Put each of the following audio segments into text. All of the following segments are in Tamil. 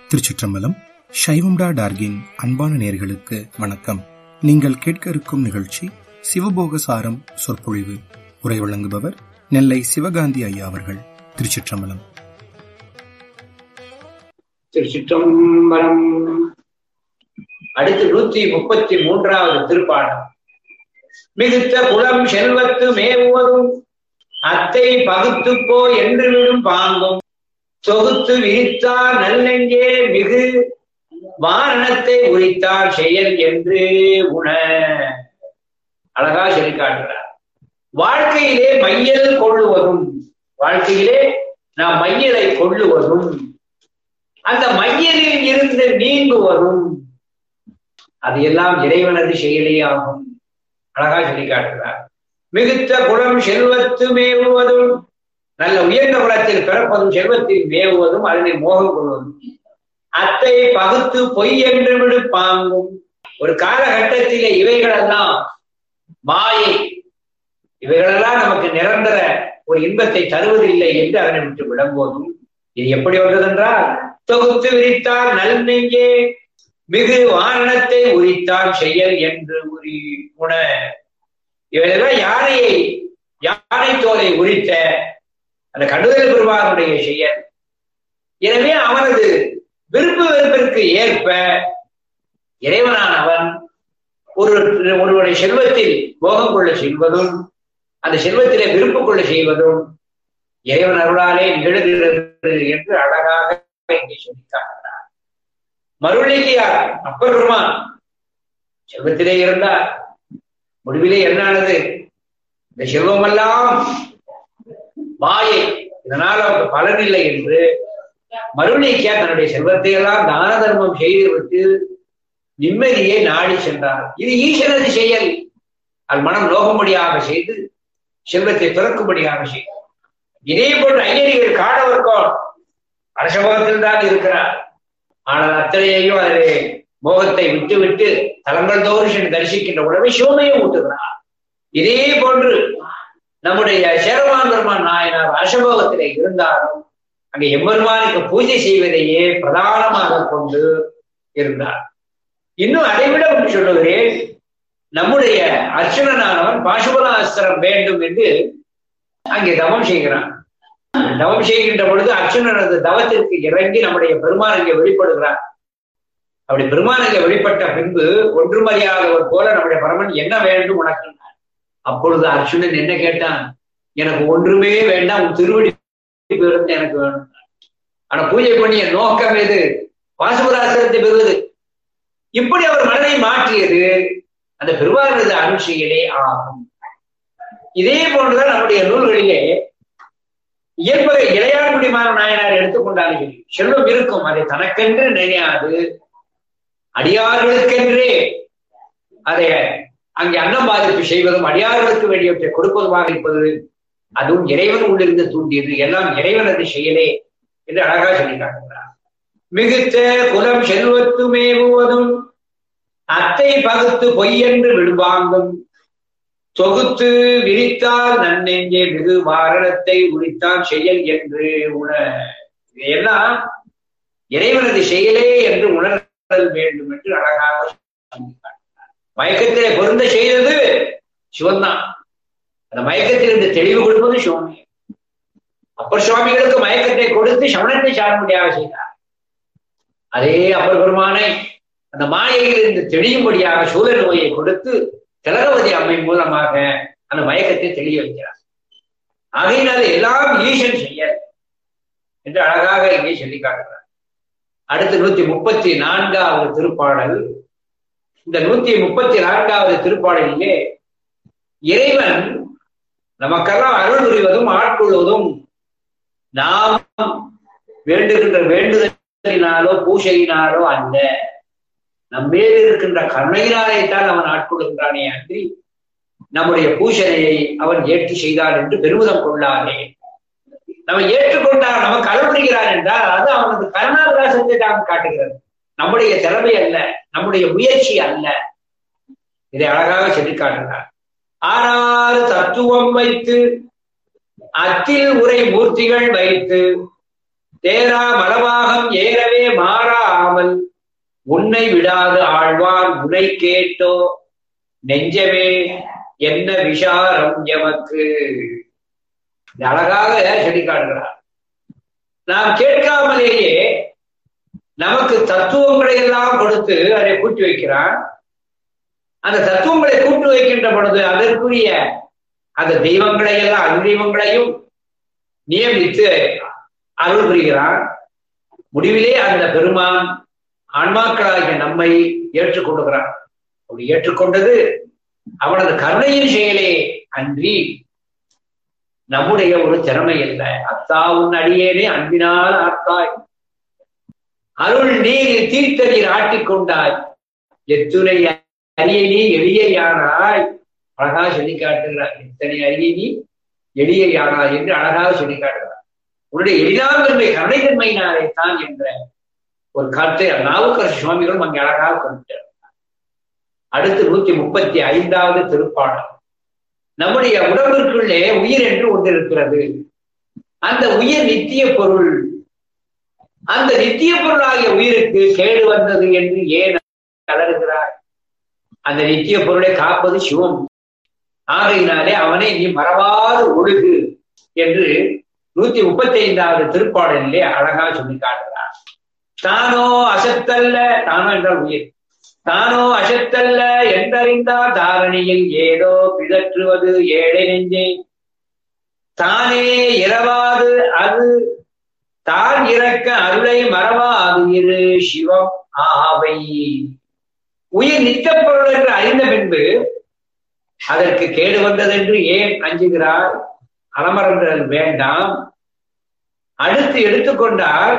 திருச்சிற்றம்பலம் சைவம்டா டார்கின் அன்பான நேர்களுக்கு வணக்கம் நீங்கள் கேட்க இருக்கும் நிகழ்ச்சி சிவபோக சாரம் சொற்பொழிவு உரை வழங்குபவர் நெல்லை சிவகாந்தி ஐயா அவர்கள் திருச்சிற்றம்பலம் திருச்சிற்றம்பலம் அடுத்து நூத்தி முப்பத்தி மூன்றாவது திருப்பாடம் மிகுத்த குளம் செல்வத்து மேவுவதும் அத்தை பகுத்து போ என்று விடும் பாங்கும் தொகுத்து விரித்தார் நல்லெங்கே மிகு வாரணத்தை உரித்தார் செயல் என்று உண அழகா சொல்லி காட்டுறார் வாழ்க்கையிலே மையல் கொள்ளுவதும் வாழ்க்கையிலே நாம் மையலை கொள்ளுவதும் அந்த மையலில் இருந்து நீங்குவதும் அது எல்லாம் இறைவனது செயலே ஆகும் அழகா சொல்லி காட்டுகிறார் மிகுத்த குளம் செல்வத்து மேவுவதும் நல்ல உயர்ந்த குலத்தில் பிறப்பதும் செல்வத்தில் மேவுவதும் அதனை மோகம் கொள்வதும் அத்தை பகுத்து பொய் என்று விடு பாங்கும் ஒரு காலகட்டத்திலே இவைகளெல்லாம் மாயை இவைகளெல்லாம் நமக்கு நிரந்தர ஒரு இன்பத்தை தருவதில்லை என்று அதனை விட்டு விளம்போதும் இது எப்படி வந்ததென்றால் தொகுத்து விரித்தால் நல் நெஞ்சே மிகு வாரணத்தை உரித்தான் செயல் என்று உரி உண இவையெல்லாம் யானையை யானை தோலை உரித்த அந்த கடுதல் பெருமானுடைய செயல் எனவே அவனது விருப்பு வெறுப்பிற்கு ஏற்ப இறைவனானவன் ஒரு ஒருவருடைய செல்வத்தில் போகம் கொள்ள செய்வதும் அந்த செல்வத்திலே விருப்பு கொள்ள செய்வதும் இறைவன் அருளாலே நிகழ்கிறது என்று அழகாக இங்கே சொல்லி காட்டுகிறார் மறுநிலையார் அப்பர் பெருமான் செல்வத்திலே இருந்தார் முடிவிலே என்னானது இந்த செல்வமெல்லாம் மாயை இதனால் அவருக்கு பலன் இல்லை என்று மறுநீக்கியா தன்னுடைய செல்வத்தை எல்லாம் தான தர்மம் செய்துவிட்டு நிம்மதியை நாடி சென்றார் இது ஈஸ்வரது செயல் அது மனம் நோகும்படியாக செய்து செல்வத்தை பிறக்கும்படியாக செய்தார் இதே போன்று ஐயரிகள் காணவர்கோன் அரசபோகத்தில் தான் இருக்கிறார் ஆனால் அத்தனையையும் அதிலே மோகத்தை விட்டு விட்டு தலங்கள் தோறும் சென்று தரிசிக்கின்ற உடனே சிவமையை ஊட்டுகிறார் இதே போன்று நம்முடைய சேரமான் பெருமான் நாயனார் அரசபோகத்திலே இருந்தாலும் அங்கே எம்பெருமானுக்கு பூஜை செய்வதையே பிரதானமாக கொண்டு இருந்தார் இன்னும் அதைவிட ஒன்று சொல்லுகிறேன் நம்முடைய அர்ச்சுனனானவன் பாசுபதாஸ்திரம் வேண்டும் என்று அங்கே தவம் செய்கிறான் தவம் செய்கின்ற பொழுது அர்ச்சுனனது தவத்திற்கு இறங்கி நம்முடைய பெருமான் இங்கே வெளிப்படுகிறார் அப்படி பெருமான் இங்கே வெளிப்பட்ட பின்பு ஒன்றுமறியாதவர் போல நம்முடைய பரமன் என்ன வேண்டும் உனக்கு அப்பொழுது அர்ச்சுனன் என்ன கேட்டான் எனக்கு ஒன்றுமே வேண்டாம் உன் திருவடி பெருந்து எனக்கு வேணும் ஆனா பூஜை பண்ணிய நோக்கம் எது பாசுபராசிரத்தை பெறுவது இப்படி அவர் மனதை மாற்றியது அந்த பெருமானது அருட்சியிலே ஆகும் இதே போன்றுதான் நம்முடைய நூல்களிலே இயற்பகை இளையான்குடிமான நாயனார் எடுத்துக்கொண்டாலும் சரி செல்வம் இருக்கும் அதை தனக்கென்று நினையாது அடியார்களுக்கென்றே அதை அங்கே அன்னம் பாதிப்பு செய்வதும் அடியார்களுக்கு வேண்டியவற்றை கொடுப்பதுமாக இருப்பது அதுவும் இறைவன் உள்ளிருந்து தூண்டியது எல்லாம் இறைவனது செயலே என்று அழகாக சொல்லி காட்டுகிறார் மிகுத்த குலம் செல்வத்து மேவுவதும் அத்தை பகுத்து பொய்யென்று விடுவாங்கும் தொகுத்து விரித்தால் நன்னெஞ்சே மிகு வாரணத்தை உரித்தான் செயல் என்று உண இதையெல்லாம் இறைவனது செயலே என்று உணர்தல் வேண்டும் என்று அழகாக மயக்கத்திலே பொருந்த செய்தது சிவன்தான் அந்த மயக்கத்திலிருந்து தெளிவு கொடுப்பது சிவமே அப்பர் சுவாமிகளுக்கு மயக்கத்தை கொடுத்து சமணத்தை சாரும்படியாக செய்தார் அதே அப்பர் பெருமானை அந்த மாயையில் இருந்து தெளியும்படியாக சூழ நோயை கொடுத்து திலகவதி அம்மை மூலமாக அந்த மயக்கத்தை தெளிய வைக்கிறார் ஆகையினால எல்லாம் ஈசன் செய்ய என்று அழகாக இங்கே சொல்லி காட்டுகிறார் அடுத்து நூத்தி முப்பத்தி நான்காவது திருப்பாடல் இந்த நூத்தி முப்பத்தி நான்காவது திருப்பாடலிலே இறைவன் நமக்கெல்லாம் அருள் புரிவதும் ஆட்கொள்வதும் நாம் வேண்டுகின்ற வேண்டுதலினாலோ பூசையினாலோ அல்ல நம்மேல் இருக்கின்ற கருணையினாலேத்தான் அவன் ஆட்கொள்கின்றானே அன்றி நம்முடைய பூசணையை அவன் ஏற்று செய்தான் என்று பெருமிதம் கொள்ளாதே நம்ம ஏற்றுக்கொண்டார் நமக்கு அருள்புரிகிறான் என்றால் அது அவனது கருணாவிலாசத்தை தான் காட்டுகிறது நம்முடைய திறமை அல்ல நம்முடைய முயற்சி அல்ல இதை அழகாக சொல்லி காட்டுகிறார் ஆறாறு தத்துவம் வைத்து அத்தில் உரை மூர்த்திகள் வைத்து தேரா மலவாகம் ஏறவே மாறாமல் உன்னை விடாது ஆழ்வார் உனை கேட்டோ நெஞ்சமே என்ன விஷாரம் எமக்கு இது அழகாக சொல்லி காட்டுகிறார் நாம் கேட்காமலேயே நமக்கு தத்துவங்களை எல்லாம் கொடுத்து அதை கூட்டி வைக்கிறான் அந்த தத்துவங்களை கூட்டி வைக்கின்ற பொழுது அதற்குரிய அந்த தெய்வங்களை எல்லாம் அது தெய்வங்களையும் நியமித்து அருள் புரிகிறான் முடிவிலே அந்த பெருமான் ஆன்மாக்களாகிய நம்மை ஏற்றுக்கொண்டுகிறான் அப்படி ஏற்றுக்கொண்டது அவனது கருணையின் செயலே அன்றி நம்முடைய ஒரு திறமை அல்ல அத்தா உன் அடியேனே அன்பினால் ஆத்தாய் அருள் நீரில் தீர்த்த நீர் ஆட்டிக்கொண்டாய் எத்துணை அரிய நீ எளிய யானாய் அழகா சொல்லி காட்டுகிறார் எத்தனை அரிய நீ எளிய யானாய் என்று அழகாக சொல்லி காட்டுகிறார் உன்னுடைய எளிதாந்தன்மை கருணைத்தன்மையினாலே தான் என்ற ஒரு கருத்தை நாவுக்கரசு சுவாமிகளும் அங்கே அழகாக கொண்டார் அடுத்து நூத்தி முப்பத்தி ஐந்தாவது திருப்பாடல் நம்முடைய உடம்பிற்குள்ளே உயிர் என்று ஒன்று இருக்கிறது அந்த உயிர் நித்திய பொருள் அந்த நித்திய பொருளாகிய உயிருக்கு கேடு வந்தது என்று ஏன் கலருகிறார் அந்த நித்திய பொருளை காப்பது சிவம் ஆகையினாலே அவனை நீ மறவாது ஒழுகு என்று நூத்தி முப்பத்தி ஐந்தாவது திருப்பாடலிலே அழகா சொல்லி காட்டுகிறார் தானோ அசத்தல்ல தானோ என்றால் உயிர் தானோ அசத்தல்ல என்றறிந்தார் தாரணியில் ஏதோ பிதற்றுவது ஏழை நெஞ்சே தானே இரவாது அது தான் இறக்க அருளை மறவாது இரு சிவம் ஆவை உயிர் நித்தப்பொருள் என்று அறிந்த பின்பு அதற்கு கேடு வந்ததென்று ஏன் அஞ்சுகிறார் அலமரங்கள் வேண்டாம் அடுத்து எடுத்துக்கொண்டால்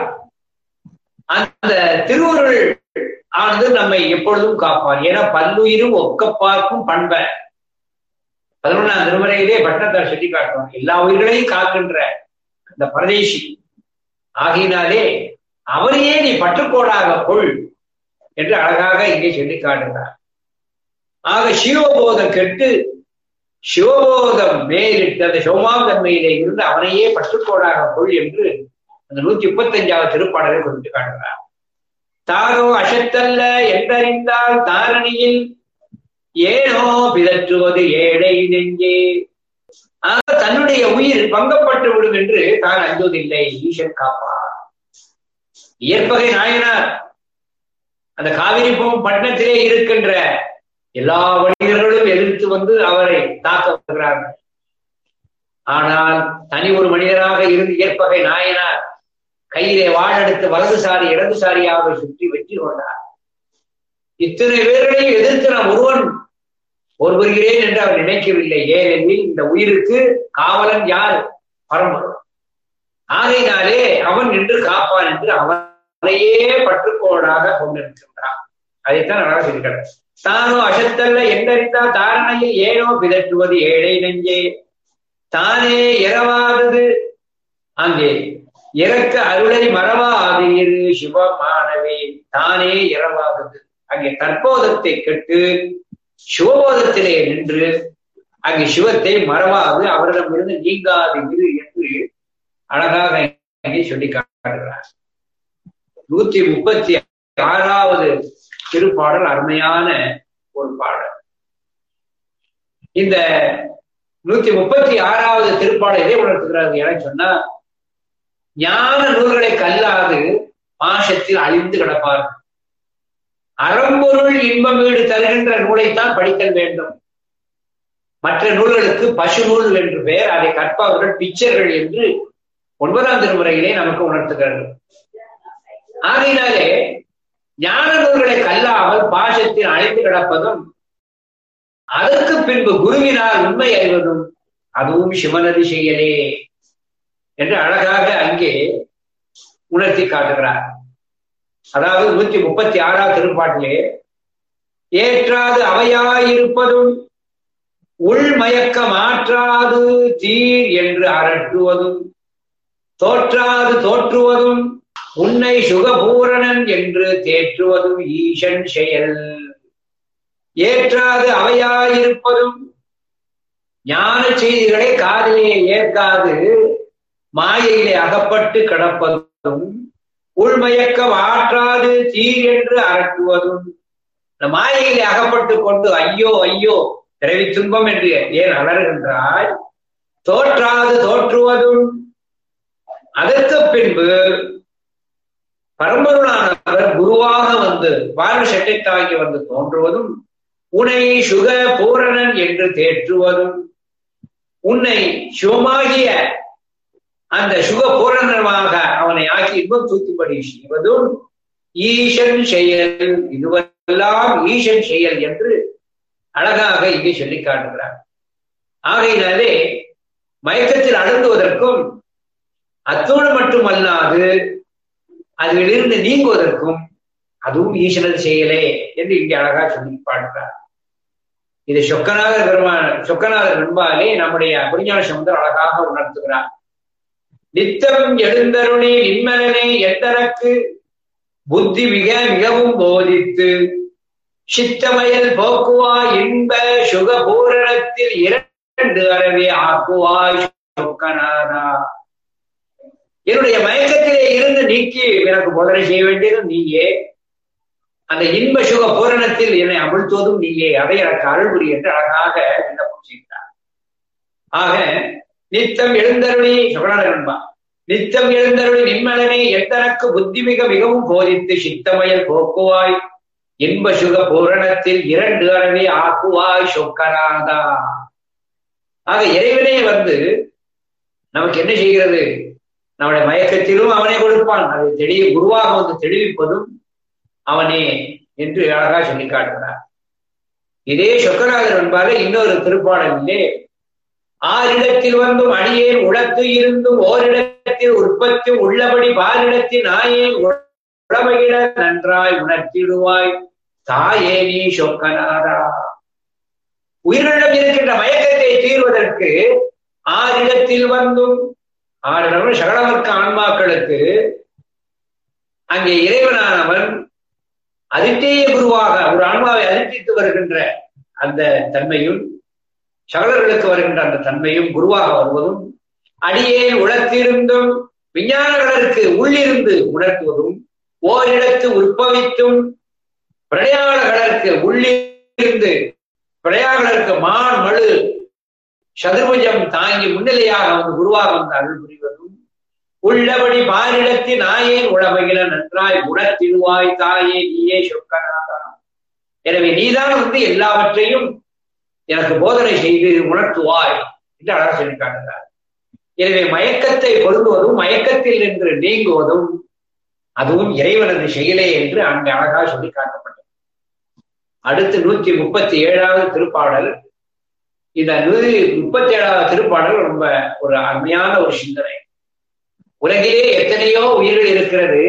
அந்த திருவுருள் ஆனது நம்மை எப்பொழுதும் காப்பார் ஏன்னா பல்லுயிரும் ஒக்க பார்க்கும் பண்ப பதினொன்றாம் திருமுறையிலே பட்டத்தார் சொல்லி காட்டுவார் எல்லா உயிர்களையும் காக்கின்ற அந்த பரதேசி ஆகினாலே அவரையே நீ பற்றுக்கோடாக கொள் என்று அழகாக இங்கே சொல்லி காட்டுகிறார் ஆக சிவபோதம் கெட்டு சிவபோதம் மேலிட்டு அந்த சோமாந்தன்மையிலே இருந்து அவனையே பற்றுக்கோடாக கொள் என்று அந்த நூத்தி முப்பத்தஞ்சாவது திருப்பாடலை குறித்து காட்டுகிறார் தாரோ அசத்தல்ல என்றறிந்தால் தாரணியில் ஏனோ பிதற்றுவது ஏழை நெஞ்சே ஆக தன்னுடைய உயிர் பங்கப்பட்டு விடும் என்று தான் அஞ்சுவதில்லை ஈசன் காப்பார் இயற்பகை நாயனார் அந்த காவிரி பட்டணத்திலே இருக்கின்ற எல்லா மனிதர்களும் எதிர்த்து வந்து அவரை தாக்க வருகிறார்கள் ஆனால் தனி ஒரு மனிதராக இருந்து இயற்பகை நாயனார் கையிலே வாழெடுத்து வலதுசாரி இடதுசாரியாக சுற்றி வெற்றி கொண்டார் இத்தனை பேர்களையும் எதிர்த்து நான் ஒருவன் ஒருவருகிறேன் என்று அவர் நினைக்கவில்லை ஏனெனில் இந்த உயிருக்கு காவலன் யார் பரம்பரம் ஆகையினாலே அவன் நின்று காப்பான் என்று அவனையே பற்றுக்கோடாக கொண்டிருக்கின்றான் அதைத்தான் நல்லா சொல்லிக்கிறார் தானோ அசத்தல்ல என்றறிந்தா தாரணையில் ஏனோ பிதற்றுவது ஏழை நெஞ்சே தானே இரவாதது அங்கே இறக்க அருளை மறவாது இரு சிவமானவே தானே இரவாதது அங்கே தற்போதத்தை கெட்டு சிவபோதத்திலே நின்று அங்கே சிவத்தை மறவாது அவரிடமிருந்து நீங்காது இரு என்று அழகாக இங்கே சொல்லி காட்டுகிறார் நூத்தி முப்பத்தி ஆறாவது திருப்பாடல் அருமையான ஒரு பாடல் இந்த நூத்தி முப்பத்தி ஆறாவது திருப்பாடல் எதை உணர்த்துகிறார் என சொன்னா ஞான நூல்களை கல்லாது பாசத்தில் அழிந்து கிடப்பார்கள் அறம்பொருள் இன்பம் வீடு தருகின்ற நூலைத்தான் படித்தல் வேண்டும் மற்ற நூல்களுக்கு பசு நூல் என்று பெயர் அதை கற்பவர்கள் பிச்சர்கள் என்று ஒன்பதாம் திருமுறையிலே நமக்கு உணர்த்துகிறது ஆகையினாலே ஞான நூல்களை கல்லாமல் பாசத்தில் அழைத்து கிடப்பதும் அதற்கு பின்பு குருவினால் உண்மை அறிவதும் அதுவும் சிவனதி செயலே என்று அழகாக அங்கே உணர்த்தி காட்டுகிறார் அதாவது நூத்தி முப்பத்தி ஆறாவது திருப்பாட்டிலே ஏற்றாது அவையாயிருப்பதும் உள்மயக்க மாற்றாது தீர் என்று அரட்டுவதும் தோற்றாது தோற்றுவதும் உன்னை சுகபூரணன் என்று தேற்றுவதும் ஈசன் செயல் ஏற்றாது அவையாயிருப்பதும் ஞான செய்திகளை காதலிலே ஏற்காது மாயையிலே அகப்பட்டு கிடப்பதும் செல்வதும் உள்மயக்கம் ஆற்றாது தீர் என்று அரட்டுவதும் இந்த மாயையிலே அகப்பட்டு கொண்டு ஐயோ ஐயோ பிறவி துன்பம் என்று ஏன் அலறுகின்றாய் தோற்றாது தோற்றுவதும் அதற்கு பின்பு பரம்பொருளானவர் குருவாக வந்து வாழ்வு சட்டை தாங்கி வந்து தோன்றுவதும் உன்னை சுக பூரணன் என்று தேற்றுவதும் உன்னை சிவமாகிய அந்த சுக பூரணமாக அவனை ஆக்கி இன்பம் தூக்கும்படி செய்வதும் ஈசன் செயல் இதுவெல்லாம் ஈசன் செயல் என்று அழகாக இங்கே சொல்லி காட்டுகிறார் ஆகையினாலே மயக்கத்தில் அழுந்துவதற்கும் அத்தோடு மட்டுமல்லாது அதிலிருந்து நீங்குவதற்கும் அதுவும் ஈஸ்வரன் செயலே என்று இங்கே அழகா சொல்லி பாடுகிறார் இது சொக்கநாதர் பெருமான் சொக்கநாதர் நண்பாலே நம்முடைய புரிஞான சமுதர் அழகாக உணர்த்துகிறார் நித்தம் எழுந்தருளி நின்மலனே எத்தனக்கு புத்தி மிக மிகவும் போதித்து சித்தமயல் போக்குவாய் இன்ப சுக பூரணத்தில் இரண்டு அறவே ஆக்குவாய் சொக்கநாதா என்னுடைய மயக்கத்திலே இருந்து நீக்கி எனக்கு போதனை செய்ய வேண்டியதும் நீயே அந்த இன்ப சுக பூரணத்தில் என்னை அமிழ்த்துவதும் நீயே அதை எனக்கு அருள்புரி என்று அழகாக விண்ணப்பம் செய்கிறார் ஆக நித்தம் எழுந்தருளி சுகநாதன்பா நித்தம் எழுந்தருளி நின்மலனை எத்தனக்கு புத்தி மிக மிகவும் போதித்து சித்தமயல் போக்குவாய் இன்ப சுக பூரணத்தில் இரண்டு அறவே ஆக்குவாய் சொக்கநாதா ஆக இறைவனே வந்து நமக்கு என்ன செய்கிறது நம்முடைய மயக்கத்திலும் அவனே கொடுப்பான் அதை தெளிய குருவாக வந்து தெளிவிப்பதும் அவனே என்று அழகா சொல்லி காட்டுகிறார் இதே சொக்கநாதர் என்பாக இன்னொரு திருப்பாடலிலே ஆறிடத்தில் வந்தும் அடியேன் உடத்து இருந்தும் ஓரிடத்தில் உற்பத்தி உள்ளபடி பாலிடத்தில் நாயேன் உடமையிட நன்றாய் உணர்த்திடுவாய் தாயே நீ சொக்கநாதா உயிரிடம் இருக்கின்ற மயக்கத்தை தீர்வதற்கு ஆறிடத்தில் வந்தும் ஆறிடம் சகலமர்க்க ஆன்மாக்களுக்கு அங்கே இறைவனானவன் அதிர்ஷ்டேய குருவாக ஒரு ஆன்மாவை அதிர்ஷ்டித்து வருகின்ற அந்த தன்மையும் சகலர்களுக்கு வருகின்ற அந்த தன்மையும் குருவாக வருவதும் அடியே உழத்திருந்தும் விஞ்ஞானங்களுக்கு உள்ளிருந்து உணர்த்துவதும் ஓரிடத்து உற்பவித்தும் பிரயாளர்களுக்கு உள்ளிருந்து பிரயாளர்களுக்கு மான் மழு சதுர்புஜம் தாங்கி முன்னிலையாக வந்து குருவாக வந்து அருள் புரிவதும் உள்ளபடி பாரிடத்தில் நாயேன் உழவையில நன்றாய் உணர்த்திடுவாய் தாயே நீயே சொக்கநாதா எனவே நீதான் வந்து எல்லாவற்றையும் எனக்கு போதனை செய்து உணர்த்துவாய் என்று அழகாக சொல்லி காட்டுகிறார் எனவே மயக்கத்தை பொருந்துவதும் மயக்கத்தில் நின்று நீங்குவதும் அதுவும் இறைவனது செயலே என்று அங்கு அழகாக சொல்லி காட்டப்பட்டது அடுத்து நூத்தி முப்பத்தி ஏழாவது திருப்பாடல் இந்த நூத்தி முப்பத்தி ஏழாவது திருப்பாடல் ரொம்ப ஒரு அருமையான ஒரு சிந்தனை உலகிலே எத்தனையோ உயிர்கள் இருக்கிறது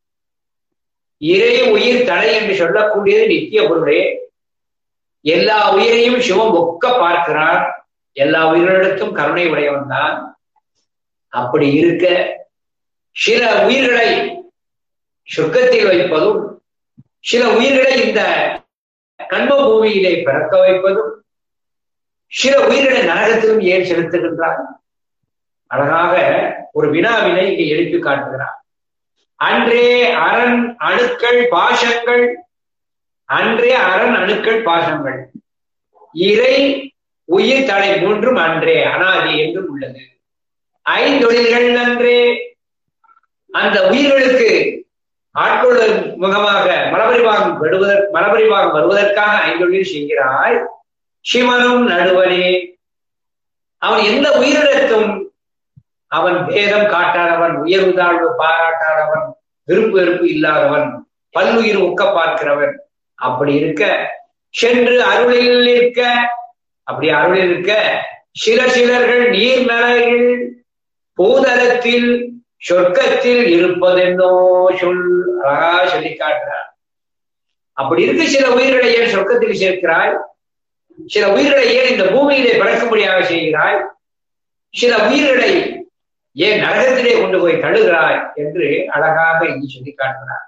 இறை உயிர் தடை என்று சொல்லக்கூடியது நித்திய பொருளே எல்லா உயிரையும் சிவம் ஒக்க பார்க்கிறார் எல்லா உயிரிடத்தும் கருணை உடையவன் தான் அப்படி இருக்க சில உயிர்களை சொர்க்கத்தில் வைப்பதும் சில உயிர்களை இந்த கண்ம பூமியிலே பிறக்க வைப்பதும் சில உயிர்களை நரகத்திலும் ஏன் செலுத்துகின்றார் அழகாக ஒரு வினாவினை இங்கே எழுப்பி காட்டுகிறார் அன்றே அரண் அணுக்கள் பாசங்கள் அன்றே அரண் அணுக்கள் பாசங்கள் இறை உயிர் தடை மூன்றும் அன்றே அனாதி என்றும் உள்ளது ஐந்தொழில்கள் அன்றே அந்த உயிர்களுக்கு ஆட்கொள்ளும் முகமாக மலபரிவாகம் விடுவதற்கு மலபரிவாகம் வருவதற்காக ஐந்தொழில் செய்கிறாய் சிவனும் நடுவனே அவன் எந்த உயிரிடத்தும் அவன் பேதம் காட்டாதவன் உயர்வு தாழ்வு பாராட்டாதவன் விருப்பு வெறுப்பு இல்லாதவன் பல்லுயிர் ஒக்க பார்க்கிறவன் அப்படி இருக்க சென்று அருளில் இருக்க அப்படி அருளில் இருக்க சில சிலர்கள் நீர்மலைகள் பூதலத்தில் சொர்க்கத்தில் இருப்பதென்னோ சொல் அழகா சொல்லி காட்டுறார் அப்படி இருக்க சில உயிர்களை ஏன் சொர்க்கத்தில் சேர்க்கிறாய் சில உயிர்களை ஏன் இந்த பூமியிலே பிறக்கும்படியாக செய்கிறாய் சில உயிர்களை ஏன் நரகத்திலே கொண்டு போய் தழுகிறாய் என்று அழகாக இங்கு சொல்லி காட்டுகிறார்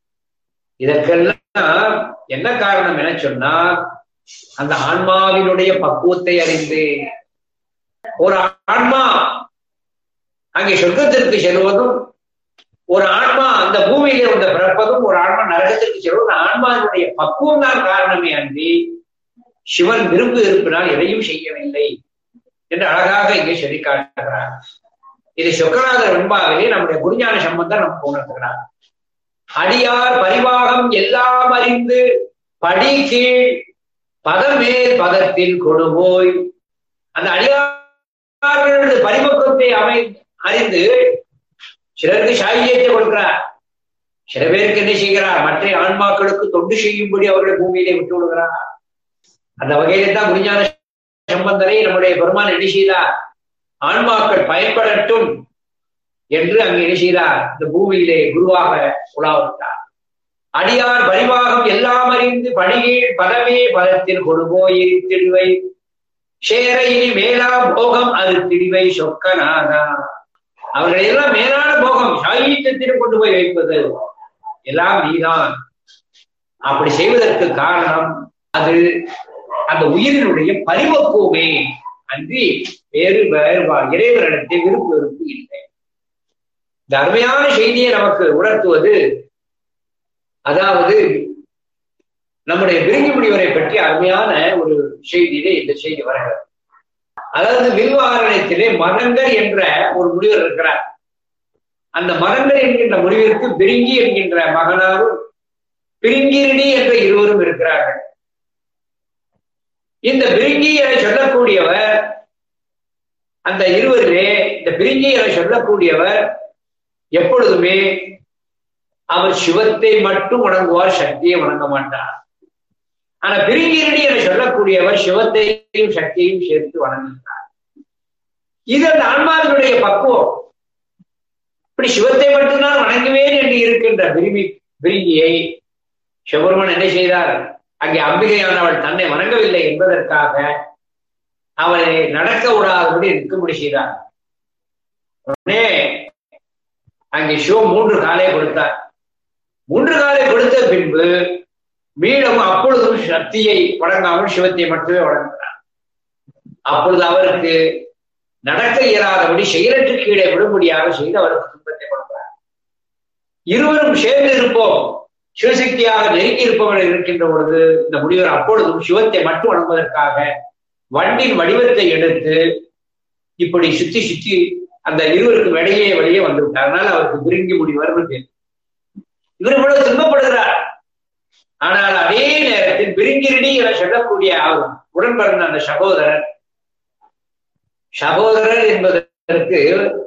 இதற்கெல்லாம் என்ன காரணம் என சொன்னால் அந்த ஆன்மாவினுடைய பக்குவத்தை அறிந்து ஒரு ஆன்மா அங்கே சொர்க்கத்திற்கு செல்வதும் ஒரு ஆன்மா அந்த பூமியிலே வந்த பிறப்பதும் ஒரு ஆன்மா நரகத்திற்கு செல்வதும் ஆன்மாவினுடைய பக்குவம் தான் காரணமே அன்றி சிவன் விரும்பு இருப்பினால் எதையும் செய்யவில்லை என்று அழகாக இங்கே சொல்லி காட்டுகிறார் இது சொக்கநாதர் வெண்பாவிலே நம்முடைய குருஞான சம்பந்தம் நமக்கு உணர்த்துகிறார் அடியார் பரிவாகம் எல்லாம் அறிந்து படி கீழ் பதமேல் பதத்தில் கொடுவோய் அந்த அடியார்களது பரிபக்குவத்தை அமை அறிந்து சிலருக்கு சாகியத்தை கொடுக்கிறார் சில பேருக்கு என்ன செய்கிறார் மற்ற ஆன்மாக்களுக்கு தொண்டு செய்யும்படி அவர்களை பூமியிலே விட்டு விடுகிறார் அந்த வகையில தான் குருஞான சம்பந்தரை நம்முடைய பெருமான் என்ன செய்தார் ஆன்மாக்கள் பயன்படட்டும் என்று அங்கு என்ன செய்தார் இந்த பூமியிலே குருவாக உலாவிட்டார் அடியார் பரிவாகம் எல்லாம் அறிந்து பணிகீழ் பதமே பதத்தில் கொடுபோய் திருவை சேர இனி மேலா போகம் அது திரிவை சொக்கநாதா அவர்களை எல்லாம் மேலான போகம் சாகித்யத்திற்கு கொண்டு போய் வைப்பது எல்லாம் நீதான் அப்படி செய்வதற்கு காரணம் அது அந்த உயிரினுடைய பரிவக்குவமே அன்றி வேறு வேறு இறைவனிடத்தை விருப்பு வெறுப்பு இல்லை இந்த அருமையான செய்தியை நமக்கு உணர்த்துவது அதாவது நம்முடைய விருங்கி முடிவரை பற்றி அருமையான ஒரு செய்தியிலே இந்த செய்தி வருகிறது அதாவது வில்வாரணத்திலே மதங்கர் என்ற ஒரு முனிவர் இருக்கிறார் அந்த மதங்கர் என்கின்ற முனிவருக்கு பிரிங்கி என்கின்ற மகனாரும் பிரிங்கிரணி என்ற இருவரும் இருக்கிறார்கள் இந்த பிரிங்கி என சொல்லக்கூடியவர் அந்த இருவரிலே இந்த பிரிங்கி என சொல்லக்கூடியவர் எப்பொழுதுமே அவர் சிவத்தை மட்டும் வணங்குவார் சக்தியை வணங்க மாட்டார் ஆனா பிரிங்கிரணி என சொல்லக்கூடியவர் சிவத்தையும் சக்தியையும் சேர்த்து வணங்குகிறார் இது அந்த ஆன்மாவினுடைய பக்குவம் இப்படி சிவத்தை மட்டும்தான் வணங்குவேன் என்று இருக்கின்ற விரும்பி விரும்பியை சிவபெருமன் என்ன செய்தார் அங்கே அம்பிகையானவள் தன்னை வணங்கவில்லை என்பதற்காக அவளை நடக்க விடாதபடி இருக்கும்படி செய்தார் உடனே அங்கே சிவம் மூன்று காலை கொடுத்தார் மூன்று காலை கொடுத்த பின்பு மீண்டும் அப்பொழுதும் சக்தியை வழங்காமல் சிவத்தை மட்டுமே வழங்குகிறார் அப்பொழுது அவருக்கு நடக்க இயலாதபடி செயலற்று கீழே விடும்படியாக செய்து அவருக்கு துன்பத்தை கொடுக்கிறார் இருவரும் சேர்ந்து இருப்போம் சிவசக்தியாக நெருங்கி இருப்பவர்கள் இருக்கின்ற பொழுது இந்த முனிவர் அப்பொழுதும் சிவத்தை மட்டும் வணங்குவதற்காக வண்டின் வடிவத்தை எடுத்து இப்படி சுத்தி சுத்தி அந்த இருவருக்கும் இடையே வெளியே வந்து விட்டார் அதனால அவருக்கு விருங்கி முடிவர் இவர் இவ்வளவு துன்பப்படுகிறார் ஆனால் அதே நேரத்தில் பிரிங்கிரிடி என சொல்லக்கூடிய அவர் உடன் பிறந்த அந்த சகோதரர் சகோதரர் என்பதற்கு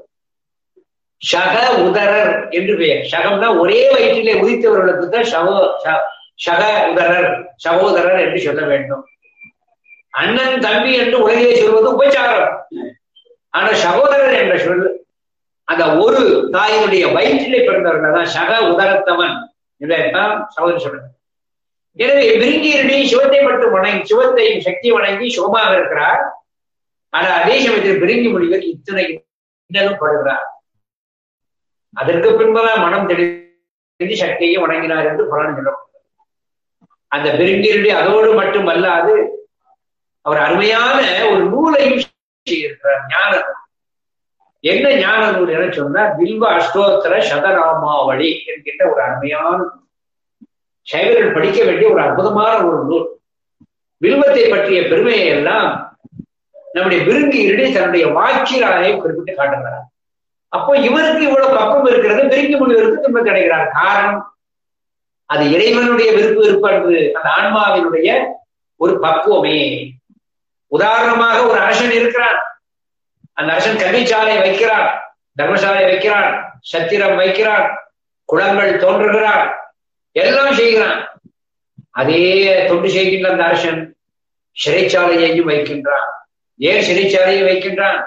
சக உதரர் என்று பெயர் சகம்னா ஒரே வயிற்றிலே உதித்தவர்களுக்கு தான் சகோ சக உதரர் சகோதரர் என்று சொல்ல வேண்டும் அண்ணன் தம்பி என்று உலகிலே சொல்வது உபச்சாரம் ஆனா சகோதரர் என்ற சொல் அந்த ஒரு தாயினுடைய வயிற்றிலே பிறந்தவர்கள் தான் சக உதரத்தவன் இதைத்தான் சகோதரர் சொல்றாங்க எனவே விருங்கியரடி சிவத்தை மட்டும் வணங்கி சிவத்தையும் சக்தி வணங்கி சுகமாக இருக்கிறார் ஆனா அதே சமயத்தில் விருங்கி முடிவர் இத்தனை இன்னலும் படுகிறார் அதற்கு பின்புதான் மனம் தெரிந்து சக்தியை வணங்கினார் என்று புராணம் சொல்லப்படுகிறது அந்த பெருங்கிரடி அதோடு மட்டுமல்லாது அவர் அருமையான ஒரு நூலையும் செய்திருக்கிறார் ஞான என்ன ஞான நூல் என சொன்னார் வில்வ அஷ்டோத்தர சதராமாவளி என்கின்ற ஒரு அருமையான சைவர்கள் படிக்க வேண்டிய ஒரு அற்புதமான ஒரு நூல் வில்வத்தை பற்றிய பெருமையை எல்லாம் நம்முடைய விருங்கி இருடி தன்னுடைய வாக்கியராலே குறிப்பிட்டு காட்டுகிறார் அப்போ இவருக்கு இவ்வளவு பக்கம் இருக்கிறது விருங்கி முடிவருக்கு துன்பம் கிடைக்கிறார் காரணம் அது இறைவனுடைய விருப்பு விருப்பது அந்த ஆன்மாவினுடைய ஒரு பக்குவமே உதாரணமாக ஒரு அரசன் இருக்கிறான் அந்த அரசன் கல்விச்சாலை வைக்கிறான் தர்மசாலை வைக்கிறான் சத்திரம் வைக்கிறான் குளங்கள் தோன்றுகிறான் எல்லாம் செய்கிறான் அதே தொண்டு செய்கின்ற அந்த அரசன் சிறைச்சாலையையும் வைக்கின்றான் ஏன் சிறைச்சாலையை வைக்கின்றான்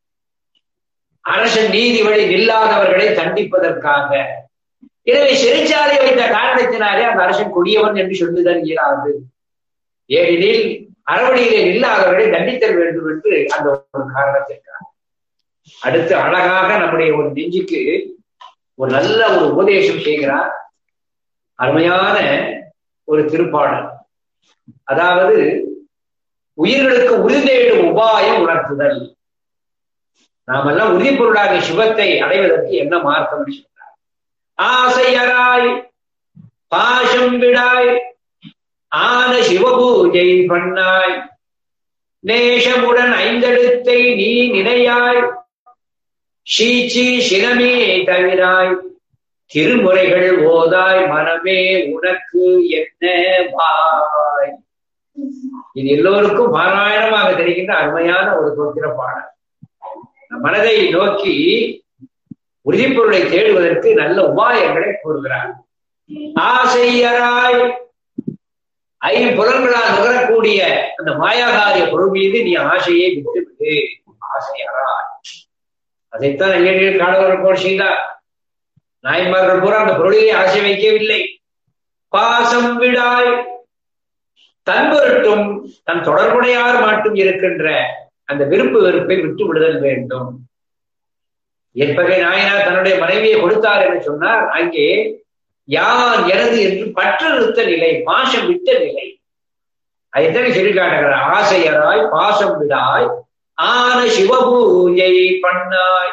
அரசன் நீதி வழி நில்லாதவர்களை தண்டிப்பதற்காக எனவே சிறைச்சாலை வைத்த காரணத்தினாலே அந்த அரசன் கொடியவன் என்று சொல்லுதல் இயலாது ஏனெனில் அறவழியிலே நில்லாதவர்களை தண்டித்தல் வேண்டும் என்று அந்த ஒரு காரணத்திற்காக அடுத்து அழகாக நம்முடைய ஒரு நெஞ்சுக்கு ஒரு நல்ல ஒரு உபதேசம் செய்கிறார் அருமையான ஒரு திருப்பாடல் அதாவது உயிர்களுக்கு உறுதியேடும் உபாயம் உணர்த்துதல் நாமெல்லாம் உறுதிப்பொருளாக சிவத்தை அடைவதற்கு என்ன மார்க்கம் சொல்றார் ஆசையராய் பாசம் விடாய் ஆன சிவபூஜை பண்ணாய் நேசமுடன் ஐந்தெழுத்தை நீ நினையாய் சீச்சி சினமே தவிராய் திருமுறைகள் ஓதாய் மனமே உனக்கு என்ன வாய் இது எல்லோருக்கும் பாராயணமாக தெரிகின்ற அருமையான ஒரு தோத்திர பாடல் மனதை நோக்கி உறுதிப்பொருளை தேடுவதற்கு நல்ல உபாயங்களை கூறுகிறார் ஆசையராய் ஐம்புலன்களால் நுகரக்கூடிய அந்த மாயாகாரிய பொருள் மீது நீ ஆசையை விட்டுவிடு ஆசையராய் அதைத்தான் ஐயர்கள் காணவர் போல் செய்தார் நாயன்மார்கள் பூரா அந்த பொருளிலே ஆசை வைக்கவில்லை பாசம் விடாய் தன் பொருட்டும் தன் தொடர்புடையார் மட்டும் இருக்கின்ற அந்த விருப்பு வெறுப்பை விட்டு விடுதல் வேண்டும் என்பகை நாயனார் தன்னுடைய மனைவியை கொடுத்தார் என்று சொன்னார் அங்கே யார் எனது என்று பற்றிருத்த நிலை பாசம் விட்ட நிலை அதைத்தான் சொல்லி காட்டுகிறார் ஆசையராய் பாசம் விடாய் ஆன சிவபூஜை பண்ணாய்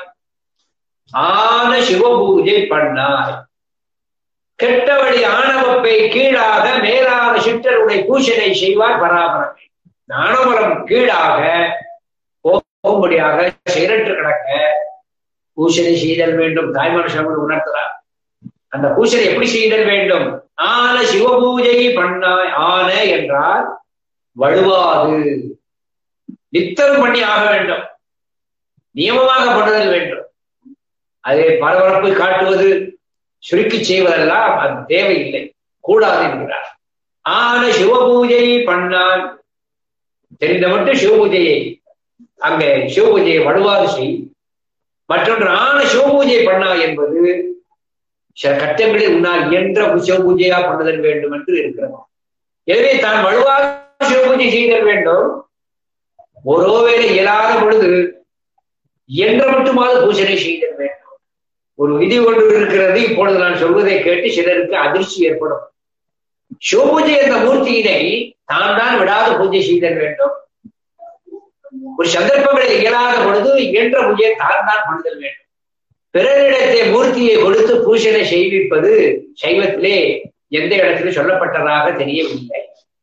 ஆன சிவபூஜை பண்ணாய் கெட்டவழி ஆணவப்பை கீழாக மேலான சிற்றருடைய பூஷனை செய்வார் பராபரமே ஆணவரம் கீழாக போகும்படியாக சிரட்டு கிடக்க பூஷனை செய்தல் வேண்டும் தாய்மான சமன் உணர்த்துறார் அந்த பூஷனை எப்படி செய்தல் வேண்டும் ஆன சிவபூஜை பண்ணாய் ஆன என்றால் வலுவாது நித்தம் பண்ணி ஆக வேண்டும் நியமமாக பண்ணுதல் வேண்டும் அதை பரபரப்பு காட்டுவது சுருக்கி செய்வதெல்லாம் அது தேவையில்லை கூடாது என்கிறார் ஆன சிவபூஜை பண்ணால் தெரிந்த மட்டும் சிவபூஜையை அங்கே சிவபூஜையை வலுவாது செய் மற்றொன்று ஆன சிவபூஜை பண்ணா என்பது சில கட்டங்களில் உன்னால் இயன்ற சிவபூஜையா பண்ணுதல் வேண்டும் என்று இருக்கிறது எனவே தான் வலுவாக சிவபூஜை செய்தல் வேண்டும் ஒருவேளை இயலாத பொழுது இயன்ற மட்டுமாவது பூஜனை செய்தல் வேண்டும் ஒரு விதி ஒன்று இருக்கிறது இப்பொழுது நான் சொல்வதை கேட்டு சிலருக்கு அதிர்ச்சி ஏற்படும் சிவபூஜை என்ற மூர்த்தியினை தான் தான் விடாத பூஜை செய்தல் வேண்டும் ஒரு சந்தர்ப்பங்களில் இயலாத பொழுது இயன்ற பூஜையை தான் தான் பண்ணுதல் வேண்டும் பிறரிடத்தை மூர்த்தியை கொடுத்து பூஜனை செய்விப்பது சைவத்திலே எந்த இடத்திலும் சொல்லப்பட்டதாக தெரியவில்லை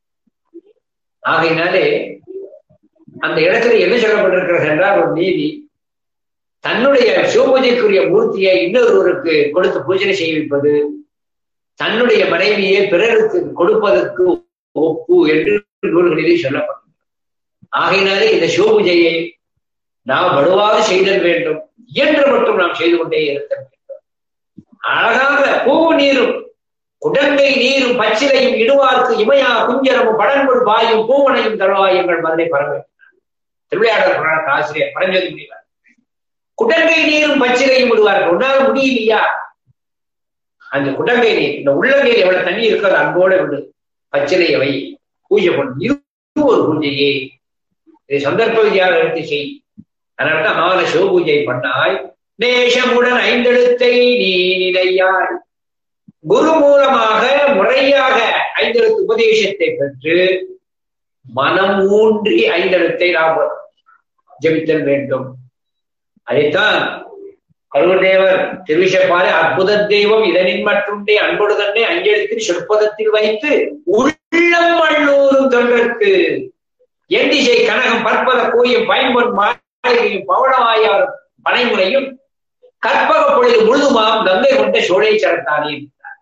ஆகையினாலே அந்த இடத்துல என்ன சொல்லப்பட்டிருக்கிறது என்றால் ஒரு நீதி தன்னுடைய சிவபூஜைக்குரிய மூர்த்தியை இன்னொருவருக்கு கொடுத்து பூஜனை செய்விப்பது தன்னுடைய மனைவியை பிறருக்கு கொடுப்பதற்கு ஒப்பு என்று நூல்களிலே சொல்லப்பட்டது ஆகையினாலே இந்த சிவபூஜையை நாம் வலுவாக செய்தல் வேண்டும் இயன்று மட்டும் நாம் செய்து கொண்டே இருக்க வேண்டும் அழகாக பூவு நீரும் குடங்கை நீரும் பச்சிலையும் இடுவார்க்கு இமையா குஞ்சரமும் படன்பொரு பாயும் பூவனையும் தருவாய் எங்கள் மதுரை பரவ திருவிளையாடல் புராண ஆசிரியர் பரஞ்சோதி முடிவார் குடங்கை நீரும் பச்சிலையும் விடுவார்கள் உன்னால முடியலையா அந்த குடங்கை நீர் இந்த உள்ளங்கையில் எவ்வளவு தண்ணி இருக்கிறது அன்போட விடு பச்சிலையை வை பூஜை பண்ணு இது ஒரு பூஜையே இதை சந்தர்ப்ப விதியாக எடுத்து செய் அதனால்தான் ஆன சிவபூஜை பண்ணாய் நேசமுடன் ஐந்தெழுத்தை நீ நிலையாய் குரு மூலமாக முறையாக ஐந்தெழுத்து உபதேசத்தை பெற்று மனம் ஊன்றி ஐந்தெழுத்தை நாம் ஜபித்தல் வேண்டும் அதைத்தான் கருவதேவர் திருவிஷப்பாறு அற்புத தெய்வம் இதனின் மற்றுண்டே அன்பொடு தன்னை அஞ்செழுத்தில் சொற்பதத்தில் வைத்து உள்ளம் மண்ணூரும் தொண்டற்கு எண்டிசை கனகம் பற்பத கோயும் பயன்பொன் மாளிகையும் பவளவாயார் பனைமுறையும் கற்பக பொழுது முழுதுமாம் கங்கை கொண்ட சோழை சரத்தானே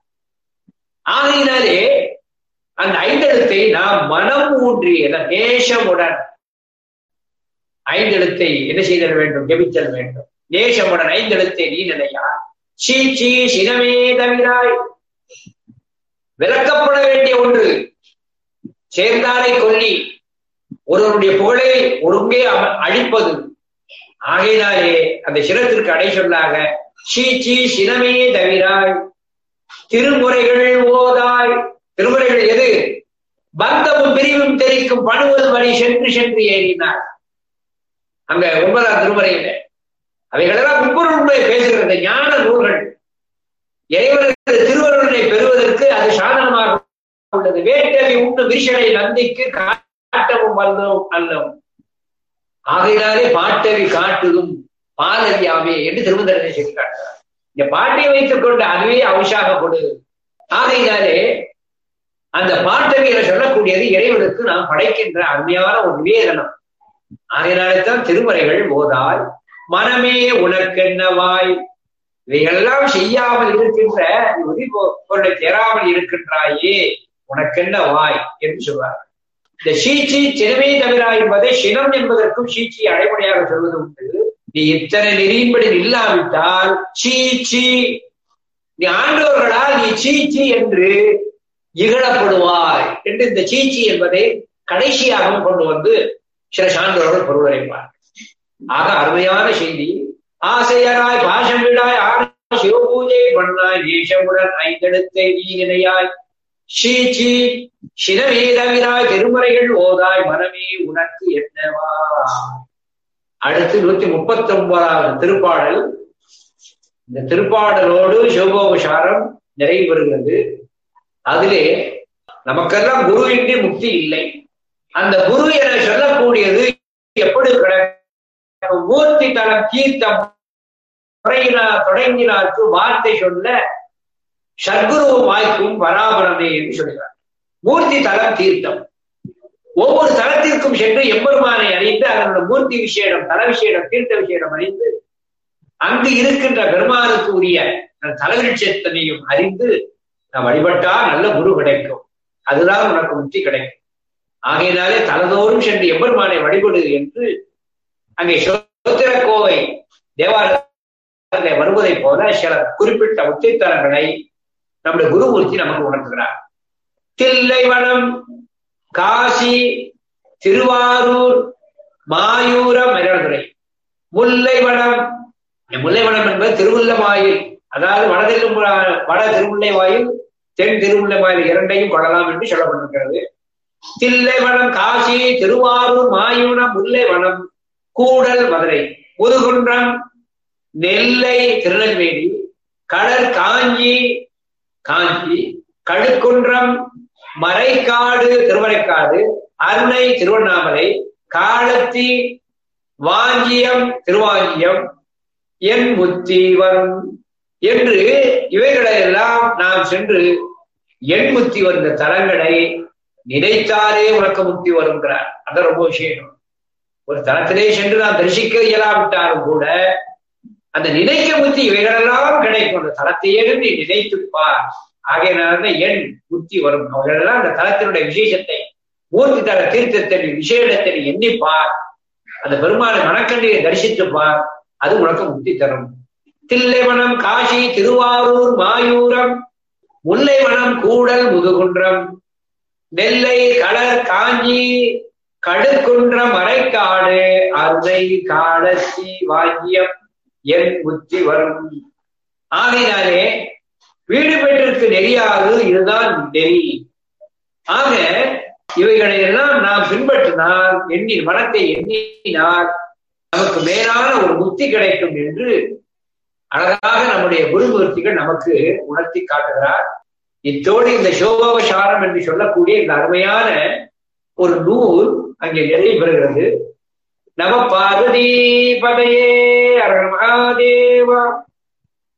ஆகையினாலே அந்த ஐந்தெழுத்தை நாம் மனம் ஊன்றி நேசமுடன் ஐந்தெழுத்தை என்ன செய்தல் வேண்டும் ஜெபித்தல் வேண்டும் நேசமுடன் ஐந்தெழுத்தை நீ நிலையா சீ சீ சினமே தவிராய் விளக்கப்பட வேண்டிய ஒன்று சேர்ந்தாரை கொல்லி ஒருவருடைய புகழை ஒருங்கே அழிப்பது ஆகையினாலே அந்த சிரத்திற்கு அடை சொல்லாக சீச்சி சினமே தவிராய் திருமுறைகள் ஓதாய் திருமுறைகள் எது பந்தமும் பிரிவும் தெரிக்கும் பணுவது வழி சென்று சென்று ஏறினார் அங்க ஒன்பதாம் திருமுறையில அவைகளெல்லாம் முப்பொருளுடைய பேசுகிறது ஞான நூல்கள் இறைவனது திருவருளை பெறுவதற்கு அது சாதனமாக உள்ளது வேட்டவி உண்டு விரிசலை நந்திக்கு காட்டவும் வல்லோம் அல்லவும் ஆகையினாலே பாட்டவி காட்டுதும் பாலவியாமே என்று திருமந்தரனை சொல்லி காட்டுகிறார் இந்த பாட்டை வைத்துக் கொண்டு அதுவே அவிஷாகப்படுது ஆகையினாலே அந்த பாட்டவியில சொல்லக்கூடியது இறைவனுக்கு நாம் படைக்கின்ற அருமையான ஒரு நிவேதனம் ஆகையினாலே தான் திருமறைகள் ஓதாய் மனமே உனக்கென்னவாய் இவைகளெல்லாம் செய்யாமல் இருக்கின்ற உரி பொருளை தேராமல் இருக்கின்றாயே உனக்கென்ன வாய் என்று சொல்வார் இந்த சீச்சி சினமே தவிரா என்பதை சினம் என்பதற்கும் சீச்சி அடைமொழியாக சொல்வது உண்டு நீ இத்தனை நெறியின்படி இல்லாவிட்டால் சீச்சி நீ ஆண்டோர்களால் நீ சீச்சி என்று இகழப்படுவாய் என்று இந்த சீச்சி என்பதை கடைசியாகவும் கொண்டு வந்து சில சான்றோர்கள் பொருளுரைப்பார் ஆக அருமையான செய்தி ஆசையராய் பாசம் விடாய் ஆன சிவபூஜை பண்ணாய் நேசமுடன் ஐந்தெடுத்தை நீ நினையாய் சீச்சி சினவேதவிராய் திருமறைகள் ஓதாய் மனமே உனக்கு என்னவா அடுத்து நூத்தி முப்பத்தி ஒன்பதாவது திருப்பாடல் இந்த திருப்பாடலோடு சிவபோபசாரம் நிறைவு பெறுகிறது அதிலே நமக்கெல்லாம் குரு இன்றி முக்தி இல்லை அந்த குரு என சொல்லக்கூடியது எப்படி மூர்த்தி தரம் கீர்த்தம் தொடங்கினார் தொடங்கினார்க்கு வார்த்தை சொல்ல சத்குரு வாய்க்கும் பராபரமே என்று சொல்கிறார் மூர்த்தி தலம் தீர்த்தம் ஒவ்வொரு தலத்திற்கும் சென்று எம்பெருமானை அறிந்து அதனோட மூர்த்தி விஷயம் தல விஷயம் தீர்த்த விஷயம் அறிந்து அங்கு இருக்கின்ற பெருமானுக்கு உரிய தலவிருட்சத்தனையும் அறிந்து நான் வழிபட்டா நல்ல குரு கிடைக்கும் அதுதான் உனக்கு முக்தி கிடைக்கும் ஆகையினாலே தலதோறும் சென்று எம்பெருமானை வழிபடு என்று அங்கே சோத்திர கோவை தேவாலயத்தில் வருவதை போல சில குறிப்பிட்ட உத்தித்தலங்களை நம்முடைய குருமூர்த்தி நமக்கு உணர்த்துகிறார் தில்லைவனம் காசி திருவாரூர் மாயூரம் மயிலாடுதுறை முல்லைவனம் முல்லைவனம் என்பது திருவுள்ளவாயில் அதாவது வடதிரு வட திருமுல்லைவாயில் தென் திருமுல்லைவாயில் இரண்டையும் கொள்ளலாம் என்று சொல்லப்பட்டிருக்கிறது தில்லைவனம் காசி திருவாரூர் மாயூரம் முல்லைவனம் கூடல் மதுரை முதுகுன்றம் நெல்லை திருநெல்வேலி கடல் காஞ்சி காஞ்சி கழுக்குன்றம் மறைக்காடு திருமறைக்காடு அருணை திருவண்ணாமலை காலத்தி வாஞ்சியம் திருவாஞ்சியம் என் முத்தி வரும் என்று இவைகளை எல்லாம் நாம் சென்று என் முத்தி வந்த தலங்களை நினைத்தாலே உனக்கு முக்தி வருங்கிறார் அதான் ரொம்ப விஷயம் ஒரு தலத்திலே சென்று நாம் தரிசிக்க இயலாவிட்டாலும் கூட அந்த நினைக்க புத்தி இவைகளெல்லாம் கிடைக்கும் அந்த தலத்தையே நீ நினைத்துப்பார் ஆகையினால என் புத்தி வரும் அவர்களெல்லாம் அந்த தலத்தினுடைய விசேஷத்தை மூர்த்தி தல தீர்த்தத்தை விசேடத்தை எண்ணிப்பார் அந்த பெருமானை மனக்கண்டியை தரிசித்துப்பார் அது உனக்கு முக்தி தரும் தில்லைவனம் காசி திருவாரூர் மாயூரம் முல்லைவனம் கூடல் முதுகுன்றம் நெல்லை களர் காஞ்சி கடுக்குன்றம் மறைக்காடு அருணை காலத்தி வாக்கியம் என் புத்தி வரும் ஆகையினாலே வீடு பெற்றிருக்கு நெறியாது இதுதான் நெறி ஆக இவைகளை எல்லாம் நாம் பின்பற்றினால் எண்ணி மனத்தை எண்ணினால் நமக்கு மேலான ஒரு முக்தி கிடைக்கும் என்று அழகாக நம்முடைய குருமூர்த்திகள் நமக்கு உணர்த்தி காட்டுகிறார் இத்தோடு இந்த சோபோபசாரம் என்று சொல்லக்கூடிய இந்த அருமையான ஒரு நூல் அங்கே நிறைவு பெறுகிறது நம பார்வதி பதையே அரண் மகாதேவா